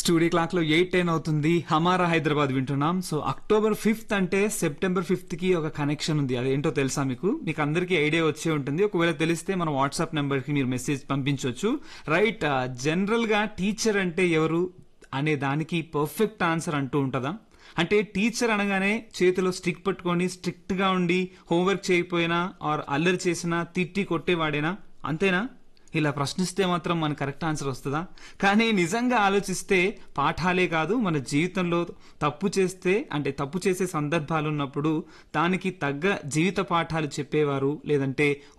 studio clock లో eight ten అవుతుంది హమారా హైదరాబాద్ వింటున్నాం సో అక్టోబర్ ఫిఫ్త్ అంటే సెప్టెంబర్ ఫిఫ్త్ కి ఒక కనెక్షన్ ఉంది అదేంటో తెలుసా మీకు మీకు అందరికీ ఐడియా వచ్చే ఉంటుంది ఒకవేళ తెలిస్తే మన వాట్సాప్ నెంబర్ కి మీరు మెసేజ్ పంపించవచ్చు రైట్ జనరల్ గా టీచర్ అంటే ఎవరు అనే దానికి పర్ఫెక్ట్ ఆన్సర్ అంటూ ఉంటుందా అంటే టీచర్ అనగానే చేతిలో స్టిక్ పట్టుకొని స్ట్రిక్ట్ గా ఉండి హోంవర్క్ చేయకపోయినా ఆర్ అల్లరి చేసినా తిట్టి కొట్టేవాడేనా అంతేనా ఇలా ప్రశ్నిస్తే మాత్రం మన కరెక్ట్ ఆన్సర్ వస్తుందా కానీ నిజంగా ఆలోచిస్తే పాఠాలే కాదు మన జీవితంలో తప్పు చేస్తే అంటే తప్పు చేసే సందర్భాలు ఉన్నప్పుడు దానికి తగ్గ జీవిత పాఠాలు చెప్పేవారు లేదంటే